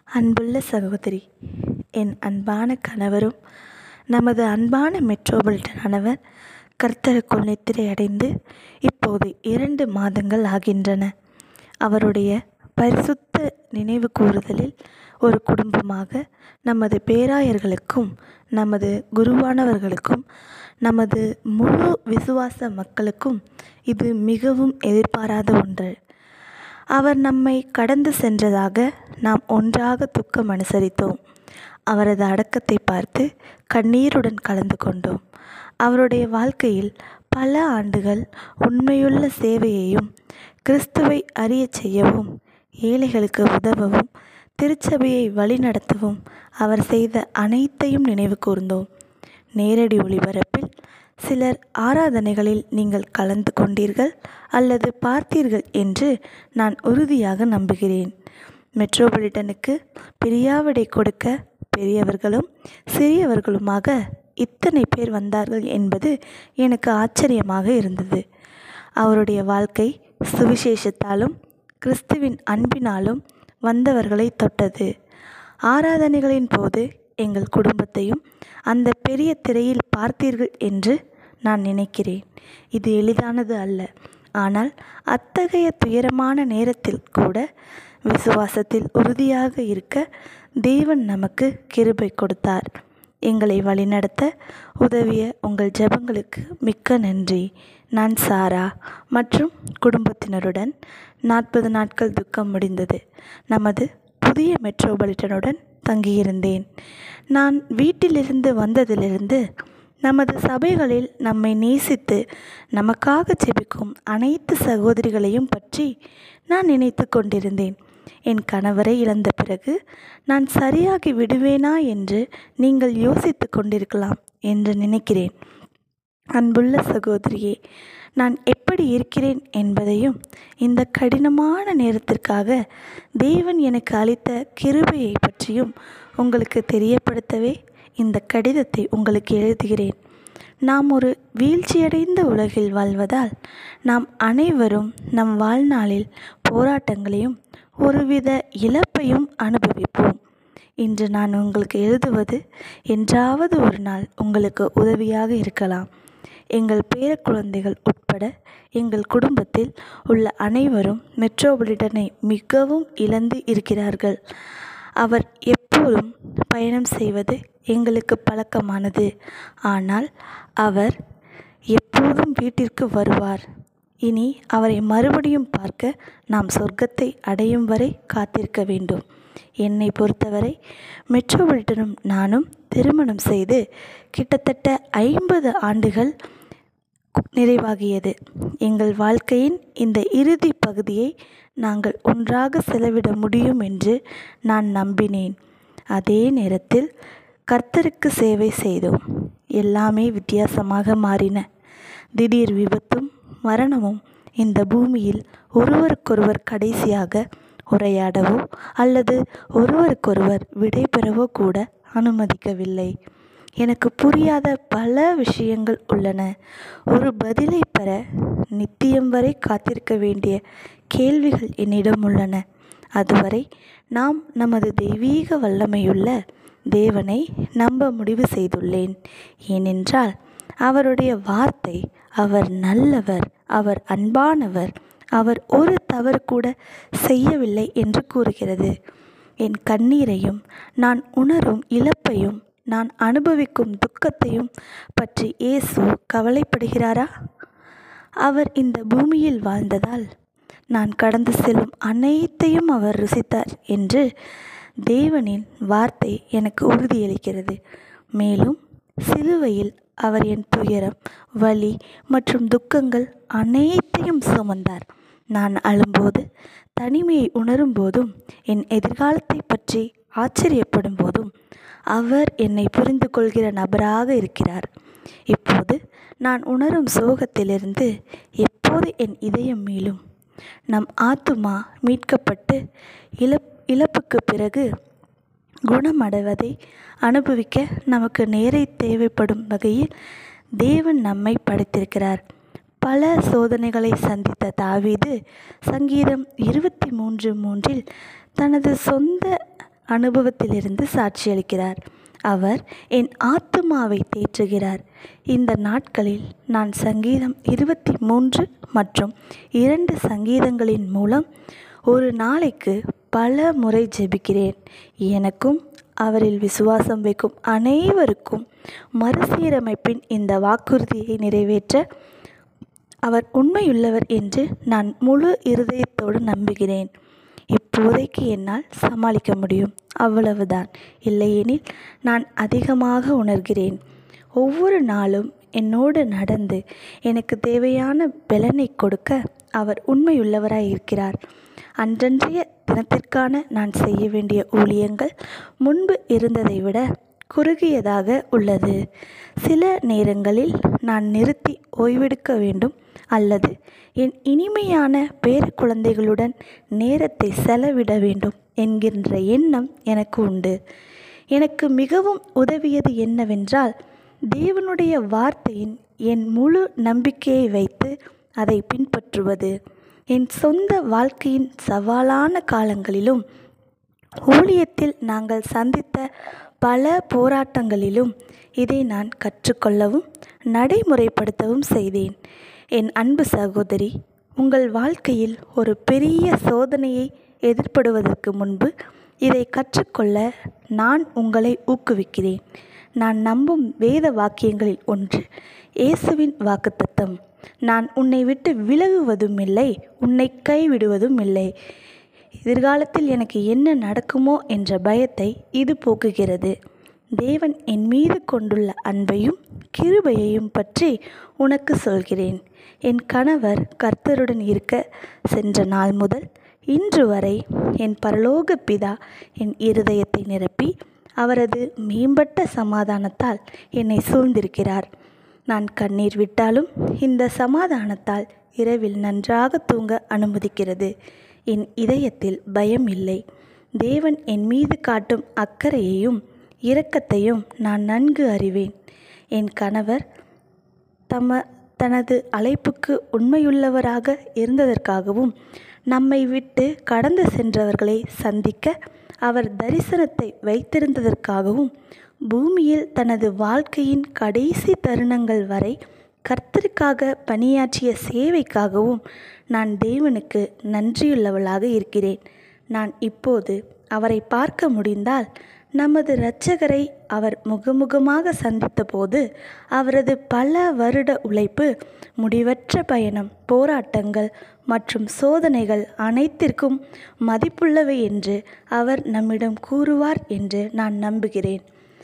அன்புள்ள சகோதரி என் அன்பான கணவரும் நமது அன்பான மெட்ரோபாலிட்டனானவர் கர்த்தருக்குள் நித்திரை அடைந்து இப்போது இரண்டு மாதங்கள் ஆகின்றன அவருடைய பரிசுத்த நினைவு கூறுதலில் ஒரு குடும்பமாக நமது பேராயர்களுக்கும் நமது குருவானவர்களுக்கும் நமது முழு விசுவாச மக்களுக்கும் இது மிகவும் எதிர்பாராத ஒன்று அவர் நம்மை கடந்து சென்றதாக நாம் ஒன்றாக துக்கம் அனுசரித்தோம் அவரது அடக்கத்தை பார்த்து கண்ணீருடன் கலந்து கொண்டோம் அவருடைய வாழ்க்கையில் பல ஆண்டுகள் உண்மையுள்ள சேவையையும் கிறிஸ்துவை அறியச் செய்யவும் ஏழைகளுக்கு உதவவும் திருச்சபையை வழிநடத்தவும் அவர் செய்த அனைத்தையும் நினைவு கூர்ந்தோம் நேரடி ஒளிபரப்பில் சிலர் ஆராதனைகளில் நீங்கள் கலந்து கொண்டீர்கள் அல்லது பார்த்தீர்கள் என்று நான் உறுதியாக நம்புகிறேன் மெட்ரோபாலிட்டனுக்கு பிரியாவிடை கொடுக்க பெரியவர்களும் சிறியவர்களுமாக இத்தனை பேர் வந்தார்கள் என்பது எனக்கு ஆச்சரியமாக இருந்தது அவருடைய வாழ்க்கை சுவிசேஷத்தாலும் கிறிஸ்துவின் அன்பினாலும் வந்தவர்களை தொட்டது ஆராதனைகளின் போது எங்கள் குடும்பத்தையும் அந்த பெரிய திரையில் பார்த்தீர்கள் என்று நான் நினைக்கிறேன் இது எளிதானது அல்ல ஆனால் அத்தகைய துயரமான நேரத்தில் கூட விசுவாசத்தில் உறுதியாக இருக்க தேவன் நமக்கு கிருபை கொடுத்தார் எங்களை வழிநடத்த உதவிய உங்கள் ஜெபங்களுக்கு மிக்க நன்றி நான் சாரா மற்றும் குடும்பத்தினருடன் நாற்பது நாட்கள் துக்கம் முடிந்தது நமது புதிய மெட்ரோபாலிட்டனுடன் தங்கியிருந்தேன் நான் வீட்டிலிருந்து வந்ததிலிருந்து நமது சபைகளில் நம்மை நேசித்து நமக்காக ஜெபிக்கும் அனைத்து சகோதரிகளையும் பற்றி நான் நினைத்து கொண்டிருந்தேன் என் கணவரை இழந்த பிறகு நான் சரியாகி விடுவேனா என்று நீங்கள் யோசித்து கொண்டிருக்கலாம் என்று நினைக்கிறேன் அன்புள்ள சகோதரியே நான் எப்படி இருக்கிறேன் என்பதையும் இந்த கடினமான நேரத்திற்காக தேவன் எனக்கு அளித்த கிருபையை பற்றியும் உங்களுக்கு தெரியப்படுத்தவே இந்த கடிதத்தை உங்களுக்கு எழுதுகிறேன் நாம் ஒரு வீழ்ச்சியடைந்த உலகில் வாழ்வதால் நாம் அனைவரும் நம் வாழ்நாளில் போராட்டங்களையும் ஒருவித இழப்பையும் அனுபவிப்போம் இன்று நான் உங்களுக்கு எழுதுவது என்றாவது ஒரு நாள் உங்களுக்கு உதவியாக இருக்கலாம் எங்கள் பேர குழந்தைகள் உட்பட எங்கள் குடும்பத்தில் உள்ள அனைவரும் மெட்ரோபாலிட்டனை மிகவும் இழந்து இருக்கிறார்கள் அவர் எப்போதும் பயணம் செய்வது எங்களுக்கு பழக்கமானது ஆனால் அவர் எப்போதும் வீட்டிற்கு வருவார் இனி அவரை மறுபடியும் பார்க்க நாம் சொர்க்கத்தை அடையும் வரை காத்திருக்க வேண்டும் என்னை பொறுத்தவரை மெட்ரோபாலிட்டனும் நானும் திருமணம் செய்து கிட்டத்தட்ட ஐம்பது ஆண்டுகள் நிறைவாகியது எங்கள் வாழ்க்கையின் இந்த இறுதி பகுதியை நாங்கள் ஒன்றாக செலவிட முடியும் என்று நான் நம்பினேன் அதே நேரத்தில் கர்த்தருக்கு சேவை செய்தோம் எல்லாமே வித்தியாசமாக மாறின திடீர் விபத்தும் மரணமும் இந்த பூமியில் ஒருவருக்கொருவர் கடைசியாக உரையாடவோ அல்லது ஒருவருக்கொருவர் விடைபெறவோ கூட அனுமதிக்கவில்லை எனக்கு புரியாத பல விஷயங்கள் உள்ளன ஒரு பதிலை பெற நித்தியம் வரை காத்திருக்க வேண்டிய கேள்விகள் என்னிடம் உள்ளன அதுவரை நாம் நமது தெய்வீக வல்லமையுள்ள தேவனை நம்ப முடிவு செய்துள்ளேன் ஏனென்றால் அவருடைய வார்த்தை அவர் நல்லவர் அவர் அன்பானவர் அவர் ஒரு தவறு கூட செய்யவில்லை என்று கூறுகிறது என் கண்ணீரையும் நான் உணரும் இழப்பையும் நான் அனுபவிக்கும் துக்கத்தையும் பற்றி இயேசு கவலைப்படுகிறாரா அவர் இந்த பூமியில் வாழ்ந்ததால் நான் கடந்து செல்லும் அனைத்தையும் அவர் ருசித்தார் என்று தேவனின் வார்த்தை எனக்கு உறுதியளிக்கிறது மேலும் சிலுவையில் அவர் என் துயரம் வலி மற்றும் துக்கங்கள் அனைத்தையும் சுமந்தார் நான் அழும்போது தனிமையை உணரும் போதும் என் எதிர்காலத்தை பற்றி ஆச்சரியப்படும் போதும் அவர் என்னை புரிந்து கொள்கிற நபராக இருக்கிறார் இப்போது நான் உணரும் சோகத்திலிருந்து எப்போது என் இதயம் மீளும் நம் ஆத்துமா மீட்கப்பட்டு இழப் இழப்புக்கு பிறகு குணமடைவதை அனுபவிக்க நமக்கு நேரை தேவைப்படும் வகையில் தேவன் நம்மை படைத்திருக்கிறார் பல சோதனைகளை சந்தித்த தாவீது சங்கீதம் இருபத்தி மூன்று மூன்றில் தனது சொந்த அனுபவத்திலிருந்து சாட்சியளிக்கிறார் அவர் என் ஆத்துமாவை தேற்றுகிறார் இந்த நாட்களில் நான் சங்கீதம் இருபத்தி மூன்று மற்றும் இரண்டு சங்கீதங்களின் மூலம் ஒரு நாளைக்கு பல முறை ஜெபிக்கிறேன் எனக்கும் அவரில் விசுவாசம் வைக்கும் அனைவருக்கும் மறுசீரமைப்பின் இந்த வாக்குறுதியை நிறைவேற்ற அவர் உண்மையுள்ளவர் என்று நான் முழு இருதயத்தோடு நம்புகிறேன் இப்போதைக்கு என்னால் சமாளிக்க முடியும் அவ்வளவுதான் இல்லையெனில் நான் அதிகமாக உணர்கிறேன் ஒவ்வொரு நாளும் என்னோடு நடந்து எனக்கு தேவையான பலனை கொடுக்க அவர் உண்மையுள்ளவராய் இருக்கிறார் அன்றன்றைய தினத்திற்கான நான் செய்ய வேண்டிய ஊழியங்கள் முன்பு இருந்ததை விட குறுகியதாக உள்ளது சில நேரங்களில் நான் நிறுத்தி ஓய்வெடுக்க வேண்டும் அல்லது என் இனிமையான பேர குழந்தைகளுடன் நேரத்தை செலவிட வேண்டும் என்கின்ற எண்ணம் எனக்கு உண்டு எனக்கு மிகவும் உதவியது என்னவென்றால் தேவனுடைய வார்த்தையின் என் முழு நம்பிக்கையை வைத்து அதை பின்பற்றுவது என் சொந்த வாழ்க்கையின் சவாலான காலங்களிலும் ஊழியத்தில் நாங்கள் சந்தித்த பல போராட்டங்களிலும் இதை நான் கற்றுக்கொள்ளவும் நடைமுறைப்படுத்தவும் செய்தேன் என் அன்பு சகோதரி உங்கள் வாழ்க்கையில் ஒரு பெரிய சோதனையை எதிர்ப்படுவதற்கு முன்பு இதை கற்றுக்கொள்ள நான் உங்களை ஊக்குவிக்கிறேன் நான் நம்பும் வேத வாக்கியங்களில் ஒன்று இயேசுவின் வாக்குத்தத்தம் நான் உன்னை விட்டு விலகுவதும் இல்லை உன்னை கைவிடுவதும் இல்லை எதிர்காலத்தில் எனக்கு என்ன நடக்குமோ என்ற பயத்தை இது போக்குகிறது தேவன் என் மீது கொண்டுள்ள அன்பையும் கிருபையையும் பற்றி உனக்கு சொல்கிறேன் என் கணவர் கர்த்தருடன் இருக்க சென்ற நாள் முதல் இன்று வரை என் பரலோக பிதா என் இருதயத்தை நிரப்பி அவரது மேம்பட்ட சமாதானத்தால் என்னை சூழ்ந்திருக்கிறார் நான் கண்ணீர் விட்டாலும் இந்த சமாதானத்தால் இரவில் நன்றாக தூங்க அனுமதிக்கிறது என் இதயத்தில் பயம் இல்லை தேவன் என் மீது காட்டும் அக்கறையையும் இரக்கத்தையும் நான் நன்கு அறிவேன் என் கணவர் தம தனது அழைப்புக்கு உண்மையுள்ளவராக இருந்ததற்காகவும் நம்மை விட்டு கடந்து சென்றவர்களை சந்திக்க அவர் தரிசனத்தை வைத்திருந்ததற்காகவும் பூமியில் தனது வாழ்க்கையின் கடைசி தருணங்கள் வரை கர்த்தருக்காக பணியாற்றிய சேவைக்காகவும் நான் தேவனுக்கு நன்றியுள்ளவளாக இருக்கிறேன் நான் இப்போது அவரை பார்க்க முடிந்தால் நமது இரட்சகரை அவர் முகமுகமாக சந்தித்தபோது அவரது பல வருட உழைப்பு முடிவற்ற பயணம் போராட்டங்கள் மற்றும் சோதனைகள் அனைத்திற்கும் மதிப்புள்ளவை என்று அவர் நம்மிடம் கூறுவார் என்று நான் நம்புகிறேன்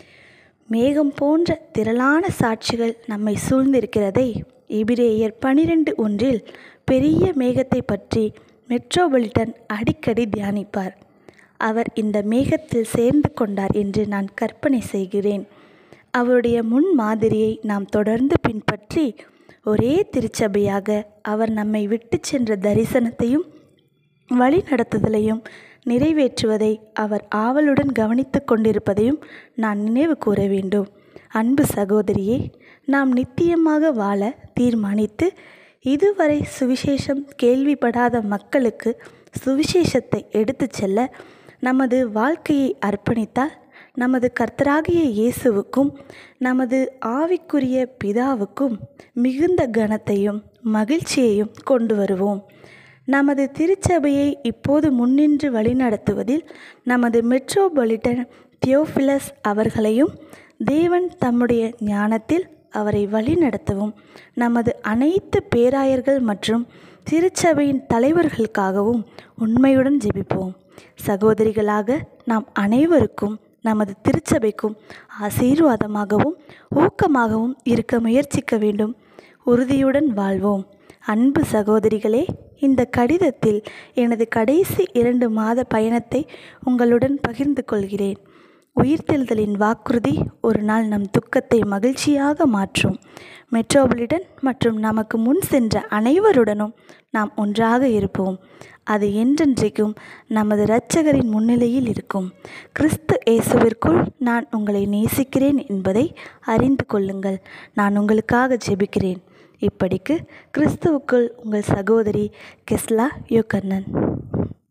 மேகம் போன்ற திரளான சாட்சிகள் நம்மை சூழ்ந்திருக்கிறதை எபிரேயர் பனிரெண்டு ஒன்றில் பெரிய மேகத்தை பற்றி மெட்ரோபொலிட்டன் அடிக்கடி தியானிப்பார் அவர் இந்த மேகத்தில் சேர்ந்து கொண்டார் என்று நான் கற்பனை செய்கிறேன் அவருடைய முன் மாதிரியை நாம் தொடர்ந்து பின்பற்றி ஒரே திருச்சபையாக அவர் நம்மை விட்டு சென்ற தரிசனத்தையும் வழி நடத்துதலையும் நிறைவேற்றுவதை அவர் ஆவலுடன் கவனித்து கொண்டிருப்பதையும் நான் நினைவு கூற வேண்டும் அன்பு சகோதரியே நாம் நித்தியமாக வாழ தீர்மானித்து இதுவரை சுவிசேஷம் கேள்விப்படாத மக்களுக்கு சுவிசேஷத்தை எடுத்துச் செல்ல நமது வாழ்க்கையை அர்ப்பணித்தால் நமது கர்த்தராகிய இயேசுவுக்கும் நமது ஆவிக்குரிய பிதாவுக்கும் மிகுந்த கனத்தையும் மகிழ்ச்சியையும் கொண்டு வருவோம் நமது திருச்சபையை இப்போது முன்னின்று வழிநடத்துவதில் நமது மெட்ரோபொலிட்டன் தியோஃபிலஸ் அவர்களையும் தேவன் தம்முடைய ஞானத்தில் அவரை வழிநடத்தவும் நமது அனைத்து பேராயர்கள் மற்றும் திருச்சபையின் தலைவர்களுக்காகவும் உண்மையுடன் ஜெபிப்போம் சகோதரிகளாக நாம் அனைவருக்கும் நமது திருச்சபைக்கும் ஆசீர்வாதமாகவும் ஊக்கமாகவும் இருக்க முயற்சிக்க வேண்டும் உறுதியுடன் வாழ்வோம் அன்பு சகோதரிகளே இந்த கடிதத்தில் எனது கடைசி இரண்டு மாத பயணத்தை உங்களுடன் பகிர்ந்து கொள்கிறேன் உயிர்த்தெழுதலின் வாக்குறுதி ஒரு நாள் நம் துக்கத்தை மகிழ்ச்சியாக மாற்றும் மெட்ரோபொலிட்டன் மற்றும் நமக்கு முன் சென்ற அனைவருடனும் நாம் ஒன்றாக இருப்போம் அது என்றென்றைக்கும் நமது இரட்சகரின் முன்னிலையில் இருக்கும் கிறிஸ்து இயேசுவிற்குள் நான் உங்களை நேசிக்கிறேன் என்பதை அறிந்து கொள்ளுங்கள் நான் உங்களுக்காக ஜெபிக்கிறேன் இப்படிக்கு கிறிஸ்துவுக்குள் உங்கள் சகோதரி கெஸ்லா யோகர்ணன்